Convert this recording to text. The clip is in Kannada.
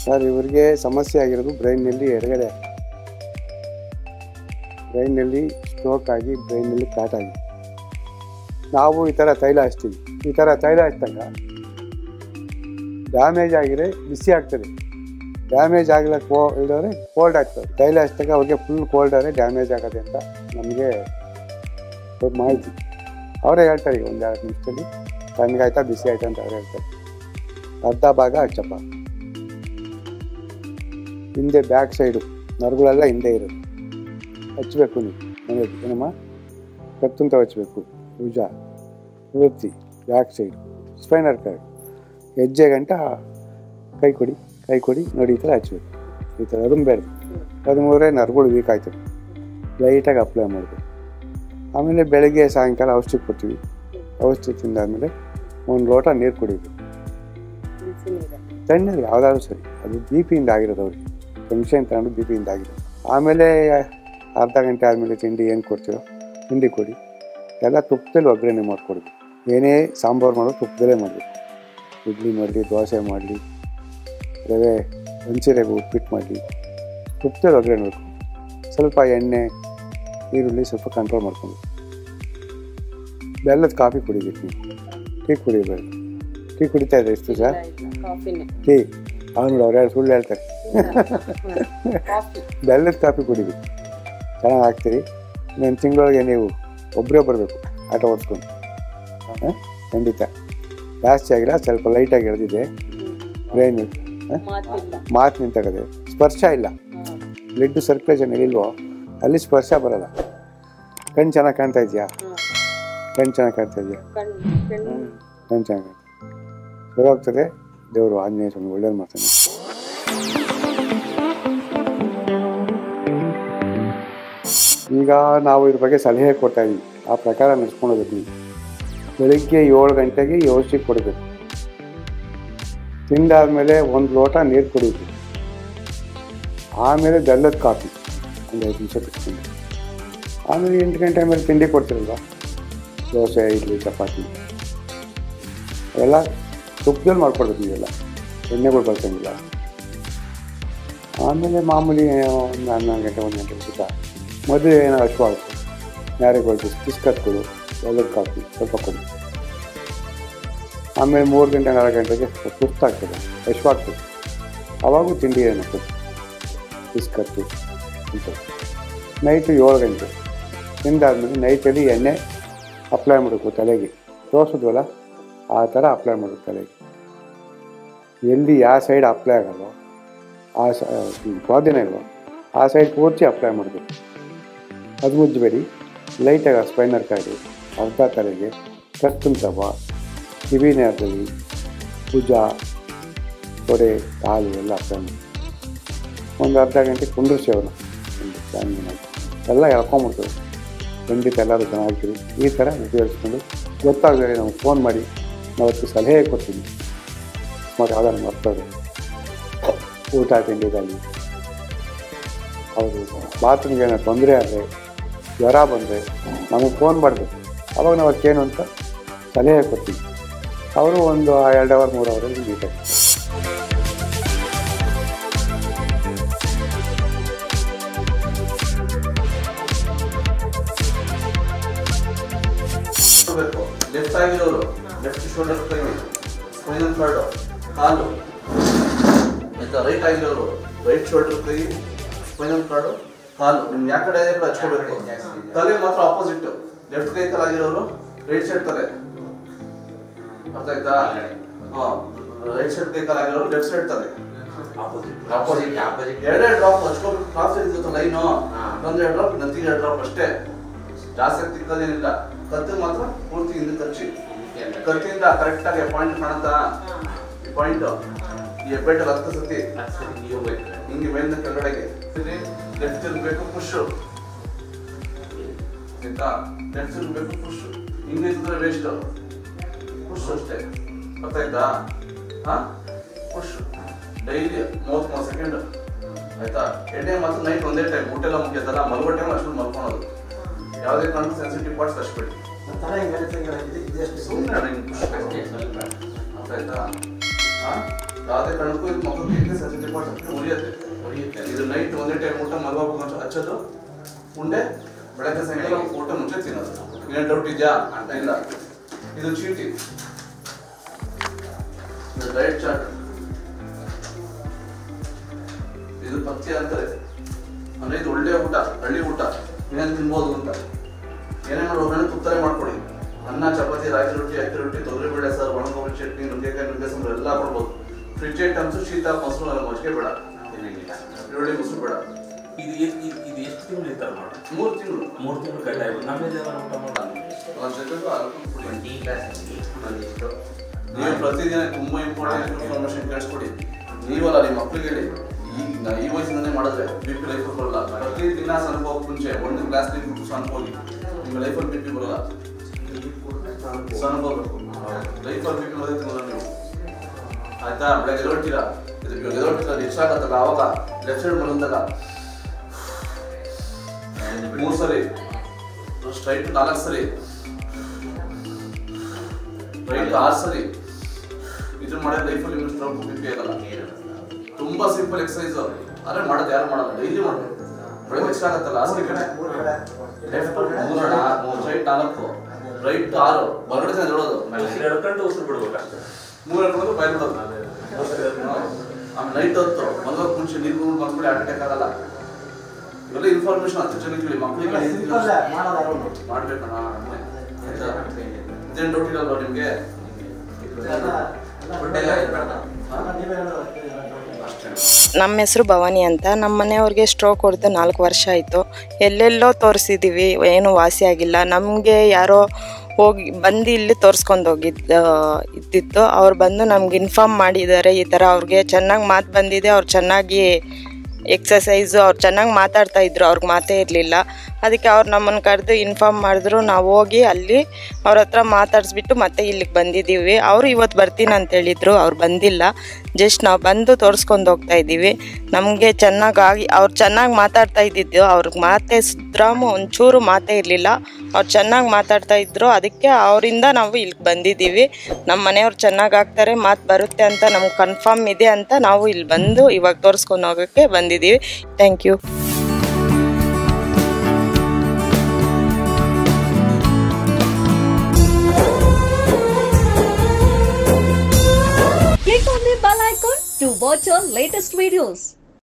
ಸರ್ ಇವರಿಗೆ ಸಮಸ್ಯೆ ಆಗಿರೋದು ಬ್ರೈನ್ನಲ್ಲಿ ಎಡಗಡೆ ಬ್ರೈನ್ನಲ್ಲಿ ಸ್ಟ್ರೋಕ್ ಆಗಿ ಬ್ರೈನ್ನಲ್ಲಿ ಫ್ಲಾಟ್ ಆಗಿ ನಾವು ಈ ಥರ ತೈಲ ಹಚ್ತೀವಿ ಈ ಥರ ತೈಲ ಹಚ್ಚಿದಾಗ ಡ್ಯಾಮೇಜ್ ಆಗಿದ್ರೆ ಬಿಸಿ ಆಗ್ತದೆ ಡ್ಯಾಮೇಜ್ ಆಗ್ಲಿಕ್ಕೆ ಕೋ ಇಲ್ಲದ್ರೆ ಕೋಲ್ಡ್ ಆಗ್ತದೆ ತೈಲ ಹಚ್ಚಿದಾಗ ಅವ್ರಿಗೆ ಫುಲ್ ಕೋಲ್ಡ್ ಆದರೆ ಡ್ಯಾಮೇಜ್ ಆಗತ್ತೆ ಅಂತ ನಮಗೆ ಸ್ವಲ್ಪ ಮಾಹಿತಿ ಅವರೇ ಹೇಳ್ತಾರೆ ಈಗ ಒಂದು ಎರಡು ನಿಮಿಷದಲ್ಲಿ ತಣ್ಣಗಾಯ್ತಾ ಬಿಸಿ ಆಯ್ತಾ ಅಂತ ಅವ್ರು ಹೇಳ್ತಾರೆ ಅರ್ಧ ಭಾಗ ಹಚ್ಚಪ್ಪ ಹಿಂದೆ ಬ್ಯಾಕ್ ಸೈಡು ನರಗಳೆಲ್ಲ ಹಿಂದೆ ಇರೋದು ಹಚ್ಚಬೇಕು ನೀವು ಮನೆಯಲ್ಲಿ ಏನಮ್ಮ ಕತ್ತಂತ ಹಚ್ಚಬೇಕು ಭುಜ ಪೂರ್ತಿ ಬ್ಯಾಕ್ ಸೈಡ್ ಸ್ಪೈನರ್ ಕಾರ್ಡ್ ಹೆಜ್ಜೆ ಗಂಟ ಕೈ ಕೊಡಿ ಕೈ ಕೊಡಿ ನೋಡಿ ಈ ಥರ ಹಚ್ಬೇಕು ಈ ಥರ ಅದುಂಬೇಡ್ದು ಅದುಮೂರೇ ನರಗಳು ವೀಕ್ ಆಯ್ತು ಲೈಟಾಗಿ ಅಪ್ಲೈ ಮಾಡಬೇಕು ಆಮೇಲೆ ಬೆಳಗ್ಗೆ ಸಾಯಂಕಾಲ ಔಷಧಿ ಕೊಡ್ತೀವಿ ಔಷಧಿ ತಿಂದಾದ್ಮೇಲೆ ಒಂದು ಲೋಟ ನೀರು ಕುಡಿಬೇಕು ತಣ್ಣೀರು ಯಾವುದಾದ್ರೂ ಸರಿ ಅದು ಬಿ ಪಿಯಿಂದ ಆಗಿರೋದು ಅವ್ರಿಗೆ ಟೆನ್ಷನ್ ತಗೊಂಡು ಬಿ ಪಿಯಿಂದ ಆಗಿರೋದು ಆಮೇಲೆ ಅರ್ಧ ಗಂಟೆ ಆದಮೇಲೆ ತಿಂಡಿ ಏನು ಕೊಡ್ತೀರೋ ತಿಂಡಿ ಕೊಡಿ ಎಲ್ಲ ತುಪ್ಪದಲ್ಲಿ ಒಗ್ಗರಣೆ ಮಾಡಿಕೊಡ್ಬೇಕು ಏನೇ ಸಾಂಬಾರು ಮಾಡೋದು ತುಪ್ಪದಲ್ಲೇ ಮಾಡಬೇಕು ಇಡ್ಲಿ ಮಾಡಲಿ ದೋಸೆ ಮಾಡಲಿ ರವೆ ಹಂಚಿ ರವೆ ಉಪ್ಪಿಟ್ಟು ಮಾಡಲಿ ತುಪ್ಪದಲ್ಲಿ ಒಗ್ಗರಣೆ ಬೇಕು ಸ್ವಲ್ಪ ಎಣ್ಣೆ ಈರುಳ್ಳಿ ಸ್ವಲ್ಪ ಕಂಟ್ರೋಲ್ ಮಾಡ್ಕೊಂಡು ಬೆಲ್ಲದ ಕಾಫಿ ಕುಡಿಬೇಕು ನೀವು ಟೀ ಕುಡಿಬೇಡ ಟೀ ಕುಡಿತಾ ಇದ್ದಾರೆ ಎಷ್ಟು ಸರ್ ಕಾಫಿನೇ ಟೀ ಅವ್ನು ಅವ್ರು ಯಾರು ಸುಳ್ಳು ಹೇಳ್ತಾರೆ ಕಾಫಿ ಬೆಲ್ಲದ ಕಾಫಿ ಕುಡಿಬೇಕು ಚೆನ್ನಾಗಿ ಆಗ್ತೀರಿ ಇನ್ನೊಂದು ತಿಂಗಳೊಳಗೆ ನೀವು ಒಬ್ಬರೇ ಬರಬೇಕು ಆಟೋ ಓಡಿಸ್ಕೊಂಡು ಹಾಂ ಖಂಡಿತ ಜಾಸ್ತಿ ಆಗಿಲ್ಲ ಸ್ವಲ್ಪ ಲೈಟಾಗಿ ಎಳೆದಿದೆ ಬ್ರೈನ್ ಮಾತಿಲ್ಲ ಮಾತು ನಿಂತಾಗದೆ ಸ್ಪರ್ಶ ಇಲ್ಲ ಹ್ಮ್. ಬ್ಲಡ್ ಸರ್ಕ್ಯುಲೇಷನ್ ಎಲ್ಲಿಲ್ವೋ ಅಲ್ಲಿ ಸ್ಪರ್ಶ ಬರಲ್ಲ ಕಣ್ಣು ಚೆನ್ನಾಗಿ ಕಾಣ್ತಾ ಇದೆಯಾ ಹ್ಮ್. ಕಣ್ಣು ಚೆನ್ನಾಗಿ ಕಾಣ್ತಾ ಇದೆಯಾ ಕಣ್ ಕಣ್ಣು ಕಣ್ಣು ಚೆನ್ನಾಗಿ ಸರಿ ಹೋಗ್ತದೆ ದೇವರು ಆಂಜನೇಯ ಸ್ವಾಮಿ ಒಳ್ಳೇದು ಮಾಡ್ತಾನೆ ಈಗ ನಾವು ಇದ್ರ ಬಗ್ಗೆ ಸಲಹೆ ಕೊಡ್ತಾ ಇದ್ದೀವಿ ಆ ಪ್ರಕಾರ ನಡೆಸ್ಕೊಂಡು ಹೋಗ್ಬೇಕು ನೀವು ಬೆಳಿಗ್ಗೆ ಏಳು ಗಂಟೆಗೆ ಈ ಔಷಧಿ ಕೊಡಬೇಕು ತಿಂದಾದ್ಮೇಲೆ ಒಂದು ಲೋಟ ನೀರು ಕುಡಿಬೇಕು ಆಮೇಲೆ ಬೆಲ್ಲದ ಕಾಫಿ ಒಂದು ಐದು ನಿಮಿಷ ಬಿಟ್ಕೊಂಡು ಆಮೇಲೆ ಎಂಟು ಗಂಟೆ ಮೇಲೆ ತಿಂಡಿ ಕೊಡ್ತಿರಲ್ವ ದೋಸೆ ಇಡ್ಲಿ ಚಪಾತಿ ಅವೆಲ್ಲ ತುಪ್ಪದಲ್ಲಿ ಮಾಡ್ಕೊಡ್ಬೇಕು ನೀವೆಲ್ಲ ಎಣ್ಣೆಗಳು ಬಳಸಂಗಿಲ್ಲ ಆಮೇಲೆ ಮಾಮೂಲಿ ಒಂದು ಹನ್ನೊಂದು ಗಂಟೆ ಒಂದು ಗಂಟೆ ಊಟ ಮದುವೆ ಏನೋ ಹಶ್ವಾಗುತ್ತೆ ಮ್ಯಾರಿಗೋಲ್ಡ್ ಬಿಸ್ಕತ್ಗಳು ಬೆಲ್ಲದ ಕಾಫಿ ಸ್ವಲ್ಪ ಕೊಡಿ ಆಮೇಲೆ ಮೂರು ಗಂಟೆ ನಾಲ್ಕು ಗಂಟೆಗೆ ಸುಸ್ತಾಗ್ತದೆ ಹಶ್ವಾಗ್ತದೆ ಅವಾಗೂ ತಿಂಡಿ ಏನೋ ಕೊಡಿ ಬಿಸ್ಕತ್ತು ಇಂಥದ್ದು ನೈಟು ಏಳು ಗಂಟೆ ತಿಂದಾದ್ಮೇಲೆ ನೈಟಲ್ಲಿ ಎಣ್ಣೆ ಅಪ್ಲೈ ಮಾಡಬೇಕು ತಲೆಗೆ ತೋರಿಸಿದ್ವಲ್ಲ ಆ ಥರ ಅಪ್ಲೈ ಮಾಡಬೇಕು ತಲೆಗೆ ಎಲ್ಲಿ ಯಾವ ಸೈಡ್ ಅಪ್ಲೈ ಆಗಲ್ವೋ ಆ ಸ ಸ್ವಾಧೀನ ಇಲ್ವೋ ಆ ಸೈಡ್ ಪೂರ್ತಿ ಅಪ್ಲೈ ಮಾಡಬೇಕು ಅದು ಮುಚ್ಚಬೇಡಿ ಲೈಟಾಗಿ ಸ್ಪೈನರ್ ಕಾರ್ಡು ಅರ್ಧ ತಲೆಗೆ ಕರ್ತುಂತವ ಕಿವಿ ನೇರದಲ್ಲಿ ಭುಜ ತೊಡೆ ಕಾಲು ಎಲ್ಲ ಅಪ್ಲೈ ಮಾಡಿ ಒಂದು ಅರ್ಧ ಗಂಟೆ ಕುಂಡ್ರಿಸಿ ಅವನು ಒಂದು ಫ್ಯಾಮಿಲಿನ ಎಲ್ಲ ಎಳ್ಕೊಂಬಿಡ್ತದೆ ಖಂಡಿತ ಎಲ್ಲರೂ ಚೆನ್ನಾಗಿರ್ತೀವಿ ಈ ಥರ ಉಪಯೋಗಿಸ್ಕೊಂಡು ಗೊತ್ತಾಗದೆ ನಮ್ಗೆ ಫೋನ್ ಮಾಡಿ ನಾವು ಅದಕ್ಕೆ ಸಲಹೆ ಕೊಡ್ತೀವಿ ಮತ್ತು ಯಾವ್ದಾರು ಮರ್ತದೆ ಊಟ ತಿಂಡಿದಲ್ಲಿ ಹೌದು ಬಾತ್ರೂಮ್ಗೆ ಏನೋ ತೊಂದರೆ ಆದರೆ ಜ್ವರ ಬಂದರೆ ನಮಗೆ ಫೋನ್ ಮಾಡಬೇಕು ಅವಾಗ ನಾವು ಅದಕ್ಕೇನು ಅಂತ ಸಲಹೆ ಕೊಡ್ತೀವಿ ಅವರು ಒಂದು ಎರಡು ಅವರ್ ಮೂರು ಅವರಲ್ಲಿ ಮೀಟಾಗಿ ಬೇಕು ಲೆಫ್ಟ್ ಆಗಿರೋರು ಲೆಫ್ಟ್ ಶೋಲ್ಡರ್ ಕೈ ಸ್ಪೈನಲ್ ಕಾರ್ಡು ಕಾಲು ಆಯ್ತಾ ರೈಟ್ ಆಗಿರೋರು ರೈಟ್ ಶೋಲ್ಡರ್ ಕೈ ಸ್ಪೈನಲ್ ಕಾರ್ಡು ಕಾಲು ನಿಮ್ಗೆ ಯಾವ ಕಡೆ ಕೂಡ ಹಚ್ಕೋಬೇಕು ತಲೆ ಮಾತ್ರ ಆಪೋಸಿಟ್ ಲೆಫ್ಟ್ ಕೈ ಆಗಿರೋರು ರೈಟ್ ಸೈಡ್ ತಲೆ ಅರ್ಥ ಆಯ್ತಾ ಹಾ ರೈಟ್ ಸೈಡ್ ಕೈ ಆಗಿರೋರು ಲೆಫ್ಟ್ ಸೈಡ್ ತಲೆ ಆಪೋಸಿಟ್ ಆಪೋಸಿಟ್ ಎರಡೇ ಡ್ರಾಪ್ ಹಚ್ಕೋಬೇಕು ಕ್ರಾಸ್ ಇರ್ತದೆ ಲೈನು ಒಂದೆರಡು ಡ್ರಾಪ್ ನತ್ತಿಗೆ ಎರಡು ಡ್ರಾಪ್ ಅಷ್ಟೇ ಜಾಸ್ತಿ ತಿಕ್ಕದೇನಿಲ್ಲ ಕತ್ತು ಮಾತ್ರ ಪೂರ್ತಿ ಹಿಂದೆ ಕಚ್ಚಿ ಕತ್ತಿಂದ ಕರೆಕ್ಟ್ ಆಗಿ ಪಾಯಿಂಟ್ ಕಾಣುತ್ತಾ ಈ ಪಾಯಿಂಟ್ ಈ ಹೆಬ್ಬೆಟ್ಟು ಹತ್ತು ಸತಿ ನೀವು ಬೇಕು ಹಿಂಗೆ ಮೇಲಿಂದ ಕೆಳಗಡೆಗೆ ಲೆಫ್ಟ್ ಇರಬೇಕು ಪುಷ್ ಆಯ್ತಾ ಲೆಫ್ಟ್ ಇರಬೇಕು ಪುಷ್ ಹಿಂಗೆ ಇದ್ರೆ ವೇಸ್ಟ್ ಪುಷ್ ಅಷ್ಟೇ ಗೊತ್ತಾಯ್ತಾ ಹಾ ಪುಷ್ ಡೈಲಿ ಮೂವತ್ತ್ ಮೂರು ಸೆಕೆಂಡ್ ಆಯ್ತಾ ಎಣ್ಣೆ ಮಾತ್ರ ನೈಟ್ ಒಂದೇ ಟೈಮ್ ಊಟ ಎಲ್ಲ ಮುಗಿಯತ್ತಲ್ಲ ಮಲಗೋ ಟೈಮ್ ಅಷ್ಟು ಮಲ್ಕೊಳೋದು ಯಾವುದೇ ಕಾರಣಕ್ಕೂ ಸೆನ್ಸಿಟಿವ್ ಪಾರ್ಟ್ಸ್ ಹಚ್ಬೇಡಿ ಸುಮ್ಮನೆ ಅಷ್ಟೇ ಸ್ವಲ್ಪ ಅರ್ಥ ಆಯ್ತಾ ಹಾ ಯಾವುದೇ ಕಾರಣಕ್ಕೂ ಇದು ಮಕ್ಕಳು ವೀಕ್ನೆಸ್ ಅನ್ಸುತ್ತೆ ಮಾಡ್ತಾರೆ ಉರಿಯುತ್ತೆ ಉರಿಯುತ್ತೆ. ಇದು ನೈಟ್ ಒಂದೇ ಟೈಮ್ ಊಟ ಮಲಗಬೇಕು ಅಂತ ಹಚ್ಚೋದು ಉಂಡೆ ಬೆಳಗ್ಗೆ ಸಾಯಂಕಾಲ ಊಟ ಮುಂಚೆ ತಿನ್ನೋದು ಏನ್ ಡೌಟ್ ಇದೆಯಾ ಅಂತ ಇಲ್ಲ ಇದು ಚೀಟಿ ಇದು ಡಯಟ್ ಚಾರ್ಟ್ ಇದು ಪಥ್ಯ ಅಂತಾರೆ ಅಂದ್ರೆ ಇದು ಒಳ್ಳೆಯ ಊಟ ಹಳ್ಳಿ ಊಟ ಏನೇನು ತಿನ್ಬೋದು ಅಂತ ಏನೇ ಮಾಡಿ ಒಗ್ಗರಣೆ ತುತ್ತಾರೆ ಮಾಡ್ಕೊಡಿ ಅನ್ನ ಚಪಾತಿ ರಾಗಿ ರೊಟ್ಟಿ ಅಕ್ಕಿ ರೊಟ್ಟಿ ತೊಗರಿಬೇಳೆ ಸರ್ ಒಣಗೊಬ್ಬರಿ ಚಟ್ನಿ ನುಗ್ಗೆಕಾಯಿ ನುಗ್ಗೆ ಸಾಂಬಾರು ಎಲ್ಲ ಕೊಡ್ಬೋದು ಫ್ರಿಜ್ ಐಟಮ್ಸ್ ಶೀತ ಮೊಸರು ಮಜ್ಜಿಗೆ ಬೇಡ ತಿನ್ನಂಗಿಲ್ಲ. ಈರುಳ್ಳಿ ಮೊಸರು ಬೇಡ ಇದು ಎಷ್ಟ್- ಇದು- ಇದು ಎಷ್ಟು ತಿಂಗಳು ಇರ್ತಾರೆ ಮಾಡಿ ಮೂರು ತಿಂಗಳು ಮೂರು ತಿಂಗಳು ಕಡ್ಡಾಯ ನಮ್ಮೇಲೆ ಊಟ ಮಾಡೋದು ಒಂದು ಜೊತೆಗೂ ಅಲ್ಪಂ ಕೊಡಿ. ಒಂದು ಟೀ ಗ್ಲಾಸಲ್ಲಿ ಒಂದಿಷ್ಟು ನೀವು ಪ್ರತಿದಿನ ತುಂಬಾ ಇಂಪಾರ್ಟೆಂಟ್ ಇನ್ಫಾರ್ಮೇಶನ್ ಕೇಳಿಸ್ಕೊಡಿ ನೀವಲ್ಲ ನಿಮ್ಮ ಮಕ್ಳಿಗೆ ಹೇಳಿ ಈ ನಾ ಈ ವಯಸ್ಸಿಂದನೇ ಮಾಡಿದ್ರೆ ಬಿ ಪಿ ಲೈಫ್ ಬರಲ್ಲ ಪ್ರತಿ ದಿನ ಸಣ್ಣ ಹೋಗಕ್ಕೆ ಮುಂಚೆ ಒಂದು ಗ್ಲಾಸ್ ನೀರು ಕುಡಿದು ಸಣ್ಣ ಹೋಗಿ ನಿಮ್ಮ ಲೈಫಲ್ಲಿ ಬಿ ಪಿ ಬರಲ್ಲ ಸಣ್ಣ ಹೋಗ್ಬೇಕು ಲೈಫಲ್ಲಿ ಬಿ ಪಿ ಬರೋದೇ ತಿನ್ನಲ್ಲ ನೀವು ಆಯ್ತಾ ಬೆಳಗ್ಗೆ ಎದೊಳ್ತೀರಾ ಇದು ಎದೊಳ್ತೀರಾ ಇಷ್ಟ ಆಗತ್ತಲ್ಲ ಆವಾಗ ಲೆಫ್ಟ್ ಸೈಡ್ ಮಲಗಿದಾಗ ಮೂರು ಸರಿ ಸ್ಟ್ರೈಟ್ ನಾಲ್ಕು ಸರಿ ರೈಟ್ ಆರು ಸರಿ ಇದು ಮಾಡಿದ್ರೆ ಲೈಫಲ್ಲಿ ನಿಮ್ಗೆ ಸ್ಟ್ರೋಕ್ ಬಿ ಪಿ ಆಗಲ್ಲ ತುಂಬಾ ಸಿಂಪಲ್ ಎಕ್ಸಸೈಸ್ ಆದ್ರೆ ಮಾಡೋದು ಯಾರು ಮಾಡಲ್ಲ ಡೈಲಿ ಮಾಡ್ಬೇಕು ಬೆಳಗ್ಗೆ ಇಷ್ಟ ಆಗತ್ತಲ್ಲ ಆಸೆ ಕಡೆ ಲೆಫ್ಟ್ ಮೂರಣ ರೈಟ್ ನಾಲ್ಕು ರೈಟ್ ಆರು ಹೊರಗಡೆ ಜನ ಹೇಳೋದು ಎಡ್ಕೊಂಡು ಉಸಿರು ಬಿಡ್ಬೇಕಷ್ಟೇ ಮೂರು ಹಾಕೊಂಡು ಬಾಯ್ ಬಿಡೋದು ಆಮೇಲೆ ನೈಟ್ ಹೊತ್ತು ಮಲಗೋಕ್ ಮುಂಚೆ ನೀರು ಕುಡ್ದು ಮಲ್ಕೊಳ್ಳಿ ಹಾರ್ಟ್ ಅಟ್ಯಾಕ್ ಆಗಲ್ಲ ಇವೆಲ್ಲ ಇನ್ಫಾರ್ಮೇಶನ್ ಹತ್ತು ಜನಕ್ಕೆ ಹೇಳಿ ಮಕ್ಕಳಿಗೆ ಮಾಡ್ಬೇಕಣ್ಣ ಇದೇನು ಡೌಟ್ ಇರಲ್ವಾ ನಿಮ್ಗೆ ಫುಡ್ಡೆಲ್ಲ ಇರ್ಬೇಡ ಅಷ್ಟೇ ನಮ್ಮ ಹೆಸರು ಭವಾನಿ ಅಂತ ನಮ್ಮ ಮನೆಯವ್ರಿಗೆ ಸ್ಟ್ರೋಕ್ ಹೊಡೆದು ನಾಲ್ಕು ವರ್ಷ ಆಯಿತು ಎಲ್ಲೆಲ್ಲೋ ತೋರಿಸಿದ್ದೀವಿ ಏನೂ ವಾಸಿ ಆಗಿಲ್ಲ ನಮಗೆ ಯಾರೋ ಹೋಗಿ ಬಂದು ಇಲ್ಲಿ ತೋರಿಸ್ಕೊಂಡು ಹೋಗಿದ್ದ ಇದ್ದಿತ್ತು ಅವ್ರು ಬಂದು ನಮ್ಗೆ ಇನ್ಫಾರ್ಮ್ ಮಾಡಿದ್ದಾರೆ ಈ ಥರ ಅವ್ರಿಗೆ ಚೆನ್ನಾಗಿ ಮಾತು ಬಂದಿದೆ ಅವ್ರು ಚೆನ್ನಾಗಿ ಎಕ್ಸಸೈಸು ಅವ್ರು ಚೆನ್ನಾಗಿ ಮಾತಾಡ್ತಾ ಇದ್ರು ಅವ್ರಿಗೆ ಮಾತೇ ಇರಲಿಲ್ಲ ಅದಕ್ಕೆ ಅವ್ರು ನಮ್ಮನ್ನು ಕರೆದು ಇನ್ಫಾರ್ಮ್ ಮಾಡಿದ್ರು ನಾವು ಹೋಗಿ ಅಲ್ಲಿ ಅವ್ರ ಹತ್ರ ಮಾತಾಡಿಸ್ಬಿಟ್ಟು ಮತ್ತೆ ಇಲ್ಲಿಗೆ ಬಂದಿದ್ದೀವಿ ಅವರು ಇವತ್ತು ಬರ್ತೀನಿ ಅಂತ ಹೇಳಿದ್ರು ಅವ್ರು ಬಂದಿಲ್ಲ ಜಸ್ಟ್ ನಾವು ಬಂದು ತೋರಿಸ್ಕೊಂಡು ಹೋಗ್ತಾ ಇದ್ದೀವಿ ನಮಗೆ ಚೆನ್ನಾಗಾಗಿ ಅವ್ರು ಚೆನ್ನಾಗಿ ಮಾತಾಡ್ತಾ ಇದ್ದಿದ್ದು ಅವ್ರಿಗೆ ಮಾತೇ ಸುದ್ರಾಮು ಒಂಚೂರು ಮಾತೇ ಇರಲಿಲ್ಲ ಅವ್ರು ಚೆನ್ನಾಗಿ ಮಾತಾಡ್ತಾ ಇದ್ರು ಅದಕ್ಕೆ ಅವರಿಂದ ನಾವು ಇಲ್ಲಿಗೆ ಬಂದಿದ್ದೀವಿ ನಮ್ಮ ಮನೆಯವ್ರು ಚೆನ್ನಾಗಿ ಆಗ್ತಾರೆ ಮಾತು ಬರುತ್ತೆ ಅಂತ ನಮ್ಗೆ ಕನ್ಫರ್ಮ್ ಇದೆ ಅಂತ ನಾವು ಇಲ್ಲಿ ಬಂದು ಇವಾಗ ತೋರಿಸ್ಕೊಂಡು ಹೋಗೋಕ್ಕೆ ಬಂದಿದ್ದೀವಿ thank you Click on the bell icon to watch our latest videos.